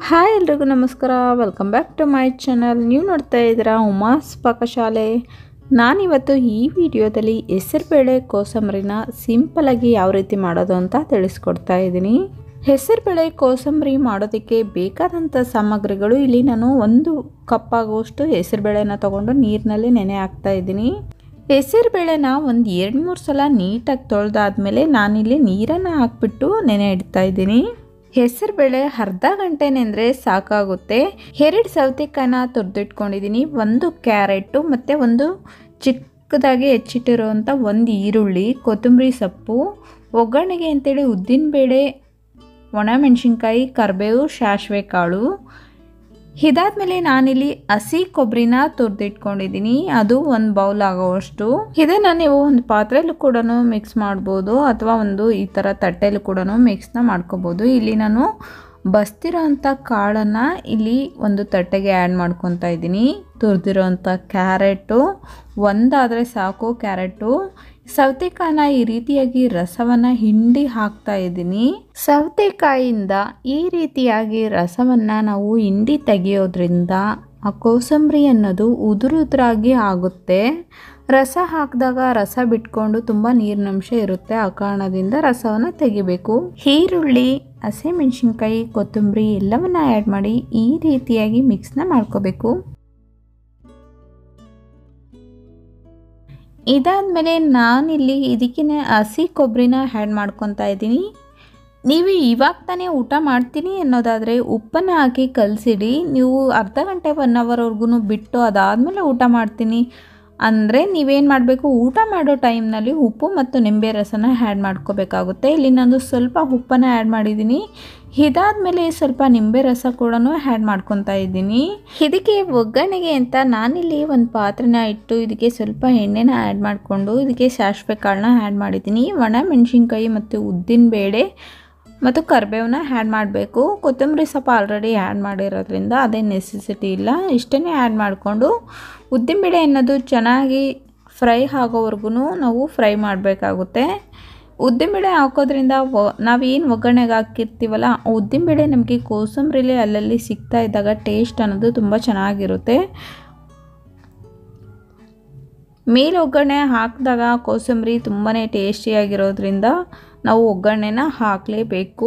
hi ಎಲ್ರಿಗೂ ನಮಸ್ಕಾರ welcome back to my channel ನೀವು ನೋಡ್ತಾ ಇದ್ದೀರಾ ಉಮಾಸ್ ಪಾಕಶಾಲೆ ನಾನಿವತ್ತು ಈ ವಿಡಿಯೋದಲ್ಲಿ ಹೆಸರುಬೇಳೆ ಕೋಸಂಬರಿನ ಸಿಂಪಲಾಗಿ ಯಾವ ರೀತಿ ಮಾಡೋದು ಅಂತ ತಿಳಿಸ್ಕೊಡ್ತಾ ಇದ್ದೀನಿ ಹೆಸರುಬೇಳೆ ಕೋಸಂಬರಿ ಮಾಡೋದಕ್ಕೆ ಬೇಕಾದಂಥ ಸಾಮಗ್ರಿಗಳು ಇಲ್ಲಿ ನಾನು ಒಂದು ಕಪ್ ಆಗುವಷ್ಟು ಹೆಸರುಬೇಳೆನ ತೊಗೊಂಡು ನೀರಿನಲ್ಲಿ ನೆನೆ ಹಾಕ್ತಾ ಇದ್ದೀನಿ ಹೆಸರುಬೇಳೆನ ಒಂದು ಎರಡು ಮೂರು ಸಲ ನೀಟಾಗಿ ತೊಳೆದಾದ್ಮೇಲೆ ನಾನಿಲ್ಲಿ ನೀರನ್ನು ಹಾಕ್ಬಿಟ್ಟು ನೆನೆ ಇಡ್ತಾ ಇದ್ದೀನಿ ಹೆಸರುಬೇಳೆ ಅರ್ಧ ಗಂಟೆ ನೆಂದರೆ ಸಾಕಾಗುತ್ತೆ ಎರಡು ಸೌತೆಕಾಯಿನ ತುರಿದಿಟ್ಕೊಂಡಿದ್ದೀನಿ ಒಂದು ಕ್ಯಾರೆಟು ಮತ್ತು ಒಂದು ಚಿಕ್ಕದಾಗಿ ಹೆಚ್ಚಿಟ್ಟಿರುವಂಥ ಒಂದು ಈರುಳ್ಳಿ ಕೊತ್ತಂಬರಿ ಸೊಪ್ಪು ಒಗ್ಗರಣೆಗೆ ಅಂತೇಳಿ ಉದ್ದಿನಬೇಳೆ ಒಣಮೆಣಸಿನ್ಕಾಯಿ ಕರಿಬೇವು ಸಾಸಿವೆ ಕಾಳು ಇದಾದ್ಮೇಲೆ ನಾನಿಲ್ಲಿ ಹಸಿ ಕೊಬ್ಬರಿನ ತುರಿದಿಟ್ಕೊಂಡಿದ್ದೀನಿ ಅದು ಒಂದು ಬೌಲ್ ಆಗೋವಷ್ಟು ಇದನ್ನು ನೀವು ಒಂದು ಪಾತ್ರೆಯಲ್ಲೂ ಕೂಡ ಮಿಕ್ಸ್ ಮಾಡ್ಬೋದು ಅಥವಾ ಒಂದು ಈ ಥರ ತಟ್ಟೆಯಲ್ಲೂ ಕೂಡ ಮಿಕ್ಸ್ನ ಮಾಡ್ಕೋಬೋದು ಇಲ್ಲಿ ನಾನು ಬಸ್ತಿರೋಂಥ ಕಾಳನ್ನು ಇಲ್ಲಿ ಒಂದು ತಟ್ಟೆಗೆ ಆ್ಯಡ್ ಮಾಡ್ಕೊತಾ ಇದ್ದೀನಿ ತುರಿದಿರೋಂಥ ಕ್ಯಾರೆಟು ಒಂದಾದರೆ ಸಾಕು ಕ್ಯಾರೆಟು ಸೌತೆಕಾಯಿನ ಈ ರೀತಿಯಾಗಿ ರಸವನ್ನು ಹಿಂಡಿ ಹಾಕ್ತಾ ಇದ್ದೀನಿ ಸೌತೆಕಾಯಿಯಿಂದ ಈ ರೀತಿಯಾಗಿ ರಸವನ್ನು ನಾವು ಹಿಂಡಿ ತೆಗೆಯೋದ್ರಿಂದ ಆ ಕೋಸಂಬರಿ ಅನ್ನೋದು ಉದುರುದ್ರಾಗಿ ಆಗುತ್ತೆ ರಸ ಹಾಕಿದಾಗ ರಸ ಬಿಟ್ಕೊಂಡು ತುಂಬ ನೀರಿನಂಶ ಇರುತ್ತೆ ಆ ಕಾರಣದಿಂದ ರಸವನ್ನು ತೆಗಿಬೇಕು ಈರುಳ್ಳಿ ಹಸಿಮೆಣಸಿನ್ಕಾಯಿ ಕೊತ್ತಂಬರಿ ಎಲ್ಲವನ್ನ ಆ್ಯಡ್ ಮಾಡಿ ಈ ರೀತಿಯಾಗಿ ಮಿಕ್ಸ್ನ ಮಾಡ್ಕೋಬೇಕು ಇದಾದಮೇಲೆ ನಾನಿಲ್ಲಿ ಇದಕ್ಕೇ ಹಸಿ ಕೊಬ್ಬರಿನ ಆ್ಯಡ್ ಮಾಡ್ಕೊತಾ ಇದ್ದೀನಿ ನೀವು ಇವಾಗ ತಾನೇ ಊಟ ಮಾಡ್ತೀನಿ ಅನ್ನೋದಾದರೆ ಉಪ್ಪನ್ನು ಹಾಕಿ ಕಲಸಿಡಿ ನೀವು ಅರ್ಧ ಗಂಟೆ ಒನ್ ಅವರ್ವರೆಗೂ ಬಿಟ್ಟು ಅದಾದಮೇಲೆ ಊಟ ಮಾಡ್ತೀನಿ ಅಂದರೆ ನೀವೇನು ಮಾಡಬೇಕು ಊಟ ಮಾಡೋ ಟೈಮ್ನಲ್ಲಿ ಉಪ್ಪು ಮತ್ತು ನಿಂಬೆ ರಸನ ಆ್ಯಡ್ ಮಾಡ್ಕೋಬೇಕಾಗುತ್ತೆ ಇಲ್ಲಿ ನಾನು ಸ್ವಲ್ಪ ಉಪ್ಪನ್ನು ಆ್ಯಡ್ ಮಾಡಿದ್ದೀನಿ ಇದಾದಮೇಲೆ ಸ್ವಲ್ಪ ನಿಂಬೆ ರಸ ಕೂಡ ಆ್ಯಡ್ ಮಾಡ್ಕೊತಾ ಇದ್ದೀನಿ ಇದಕ್ಕೆ ಒಗ್ಗರಣೆಗೆ ಅಂತ ನಾನಿಲ್ಲಿ ಒಂದು ಪಾತ್ರೆನ ಇಟ್ಟು ಇದಕ್ಕೆ ಸ್ವಲ್ಪ ಎಣ್ಣೆನ ಆ್ಯಡ್ ಮಾಡಿಕೊಂಡು ಇದಕ್ಕೆ ಸಾಸಿವೆ ಕಾಳನ್ನ ಆ್ಯಡ್ ಮಾಡಿದ್ದೀನಿ ಒಣ ಮೆಣಸಿನ್ಕಾಯಿ ಮತ್ತು ಉದ್ದಿನ ಬೇಳೆ ಮತ್ತು ಕರಿಬೇವನ್ನ ಆ್ಯಡ್ ಮಾಡಬೇಕು ಕೊತ್ತಂಬರಿ ಸೊಪ್ಪು ಆಲ್ರೆಡಿ ಆ್ಯಡ್ ಮಾಡಿರೋದ್ರಿಂದ ಅದೇ ನೆಸೆಸಿಟಿ ಇಲ್ಲ ಇಷ್ಟೇ ಆ್ಯಡ್ ಮಾಡಿಕೊಂಡು ಉದ್ದಿನಬೇಳೆ ಅನ್ನೋದು ಚೆನ್ನಾಗಿ ಫ್ರೈ ಆಗೋವರೆಗೂ ನಾವು ಫ್ರೈ ಮಾಡಬೇಕಾಗುತ್ತೆ ಉದ್ದಿನಬೇಳೆ ಹಾಕೋದ್ರಿಂದ ಒ ನಾವೇನು ಒಗ್ಗರಣೆಗೆ ಹಾಕಿರ್ತೀವಲ್ಲ ಉದ್ದಿನಬೇಳೆ ನಮಗೆ ಕೋಸಂಬರಿಲಿ ಅಲ್ಲಲ್ಲಿ ಸಿಗ್ತಾ ಇದ್ದಾಗ ಟೇಸ್ಟ್ ಅನ್ನೋದು ತುಂಬ ಚೆನ್ನಾಗಿರುತ್ತೆ ಮೇಲೆ ಒಗ್ಗರಣೆ ಹಾಕಿದಾಗ ಕೋಸಂಬರಿ ತುಂಬಾ ಟೇಸ್ಟಿಯಾಗಿರೋದ್ರಿಂದ ನಾವು ಒಗ್ಗರಣೆನ ಹಾಕಲೇಬೇಕು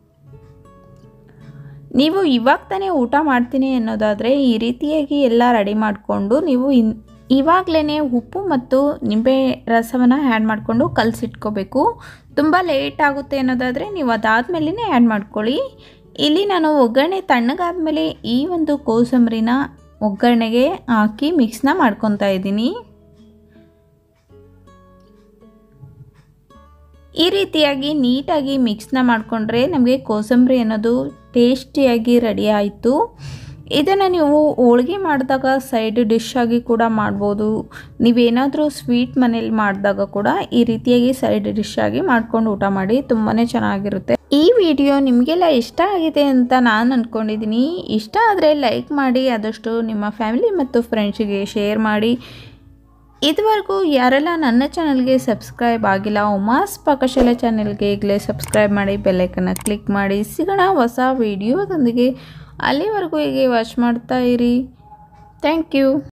ನೀವು ಇವಾಗ ತಾನೇ ಊಟ ಮಾಡ್ತೀನಿ ಅನ್ನೋದಾದರೆ ಈ ರೀತಿಯಾಗಿ ಎಲ್ಲ ರೆಡಿ ಮಾಡಿಕೊಂಡು ನೀವು ಇನ್ ಇವಾಗಲೇ ಉಪ್ಪು ಮತ್ತು ನಿಂಬೆ ರಸವನ್ನು ಆ್ಯಡ್ ಮಾಡಿಕೊಂಡು ಕಲಸಿಟ್ಕೋಬೇಕು ತುಂಬ ಲೇಟ್ ಆಗುತ್ತೆ ಅನ್ನೋದಾದರೆ ನೀವು ಅದಾದಮೇಲೆ ಆ್ಯಡ್ ಮಾಡ್ಕೊಳ್ಳಿ ಇಲ್ಲಿ ನಾನು ಒಗ್ಗರಣೆ ತಣ್ಣಗಾದ್ಮೇಲೆ ಈ ಒಂದು ಕೋಸಂಬರಿನ ಒಗ್ಗರಣೆಗೆ ಹಾಕಿ ಮಿಕ್ಸ್ನ ಮಾಡ್ಕೊತಾ ಇದ್ದೀನಿ ಈ ರೀತಿಯಾಗಿ ನೀಟಾಗಿ ಮಿಕ್ಸ್ನ ಮಾಡಿಕೊಂಡ್ರೆ ನಮಗೆ ಕೋಸಂಬರಿ ಅನ್ನೋದು ಟೇಸ್ಟಿಯಾಗಿ ರೆಡಿ ಆಯಿತು ಇದನ್ನು ನೀವು ಹೋಳ್ಗೆ ಮಾಡಿದಾಗ ಸೈಡ್ ಡಿಶ್ ಆಗಿ ಕೂಡ ಮಾಡ್ಬೋದು ನೀವೇನಾದರೂ ಸ್ವೀಟ್ ಮನೇಲಿ ಮಾಡಿದಾಗ ಕೂಡ ಈ ರೀತಿಯಾಗಿ ಸೈಡ್ ಡಿಶ್ ಆಗಿ ಮಾಡ್ಕೊಂಡು ಊಟ ಮಾಡಿ ತುಂಬಾ ಚೆನ್ನಾಗಿರುತ್ತೆ ಈ ವಿಡಿಯೋ ನಿಮಗೆಲ್ಲ ಇಷ್ಟ ಆಗಿದೆ ಅಂತ ನಾನು ಅಂದ್ಕೊಂಡಿದ್ದೀನಿ ಇಷ್ಟ ಆದರೆ ಲೈಕ್ ಮಾಡಿ ಆದಷ್ಟು ನಿಮ್ಮ ಫ್ಯಾಮಿಲಿ ಮತ್ತು ಫ್ರೆಂಡ್ಸಿಗೆ ಶೇರ್ ಮಾಡಿ ಇದುವರೆಗೂ ಯಾರೆಲ್ಲ ನನ್ನ ಚಾನಲ್ಗೆ ಸಬ್ಸ್ಕ್ರೈಬ್ ಆಗಿಲ್ಲ ಉಮಾಸ್ ಪಾಕಶಾಲೆ ಚಾನೆಲ್ಗೆ ಈಗಲೇ ಸಬ್ಸ್ಕ್ರೈಬ್ ಮಾಡಿ ಬೆಲ್ಲೈಕನ್ನ ಕ್ಲಿಕ್ ಮಾಡಿ ಸಿಗೋಣ ಹೊಸ ವಿಡಿಯೋದೊಂದಿಗೆ ಅಲ್ಲಿವರೆಗೂ ಹೀಗೆ ವಾಚ್ ಮಾಡ್ತಾ ಇರಿ ಥ್ಯಾಂಕ್ ಯು